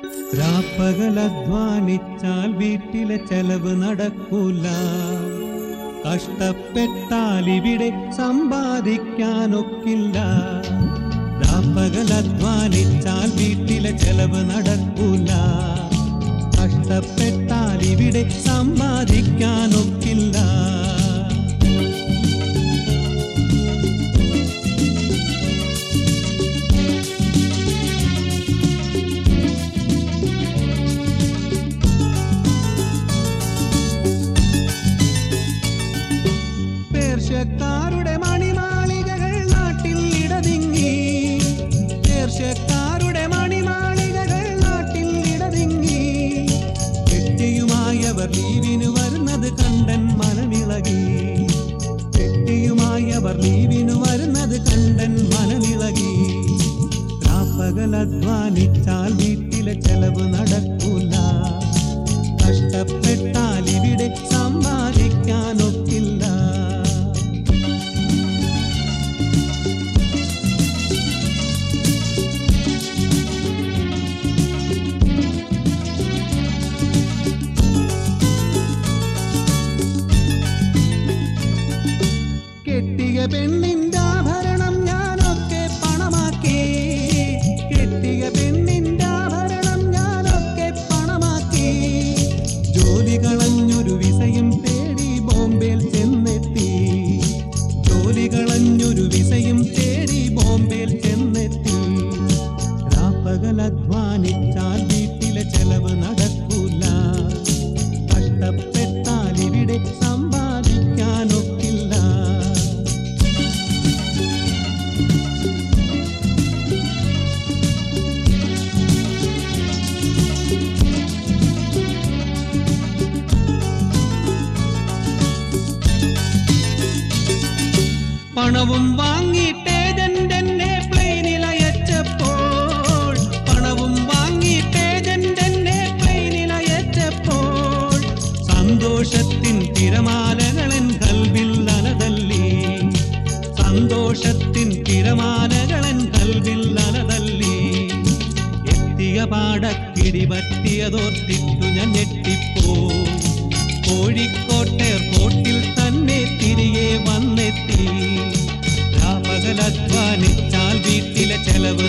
രാപ്പകലധ്വാനിച്ചാൽ വീട്ടിലെ ചെലവ് നടക്കൂല കഷ്ടപ്പെട്ടാൽ ഇവിടെ സമ്പാദിക്കാനൊക്കില്ല രാപ്പകലധ്വാനിച്ചാൽ വീട്ടിലെ ചെലവ് നടക്കൂല കഷ്ടപ്പെട്ടാൽ ഇവിടെ സമ്പാദിക്കാനൊക്കില്ല പേർഷ്യക്കാരുടെ മണിമാളികകൾ നാട്ടിൽ ഇടതിങ്ങി പേർഷ്യക്കാരുടെ മണിമാളികകൾ നാട്ടിൽ ഇടതിങ്ങി കെട്ടിയുമായവർ ലീവിന് വരുന്നത് കണ്ടൻ മനമിളകി കെട്ടിയുമായവർ ലീവിന് വരുന്നത് കണ്ടൻ മനമിളകി രാപ്പകൽ അധ്വാനിച്ചാൽ വീട്ടിലെ ചെലവ് നടക്കൂല കഷ്ടപ്പെട്ടാൽ ഇവിടെ സമ്പാദിക്കാനൊക്കില്ല കെട്ടിയ പെണ്ണിന്റെ ആഭരണം ഞാനൊക്കെ പണമാക്കി കെട്ടിയ പെണ്ണിന്റെ ആഭരണം ഞാനൊക്കെ പണമാക്കി ജോലി കളഞ്ഞൊരു വിസയും തേടി ബോംബെയിൽ ചെന്നെത്തി ജോലി കളഞ്ഞൊരു വിസയും തേടി ബോംബെയിൽ ചെന്നെത്തി രാപ്പകൽ അധ്വാനിച്ചാൽ വീട്ടിലെ ചെലവ് നടക്കൂല കഷ്ടപ്പെട്ടാൽ ഇവിടെ സമ്പാദിക്കാനൊക്കില്ല പണവും വാങ്ങിയിട്ട് ഏജന്റ് എന്നെ പ്ലെയിനിൽ അയച്ചപ്പോൾ പണവും വാങ്ങിയിട്ട് ഏജന്റ് എന്നെ പ്ലെയിനിൽ അയച്ചപ്പോൾ സന്തോഷത്തിൻ തിരമാലകളൻ കൽവിൽ അലതല്ലി സന്തോഷത്തിൻ തിരമാലകളൻ കൽവിൽ അലതല്ലി എത്തിയ പാടക്കിടി പറ്റിയതോർത്തിട്ടു ഞാൻ ഞെട്ടിപ്പോ കോഴിക്കോട്ട് എയർപോർട്ടിൽ തന്നെ തിരികെ വന്നെത്തി രാപകൽ അധ്വാനിച്ചാൽ വീട്ടിലെ ചെലവ്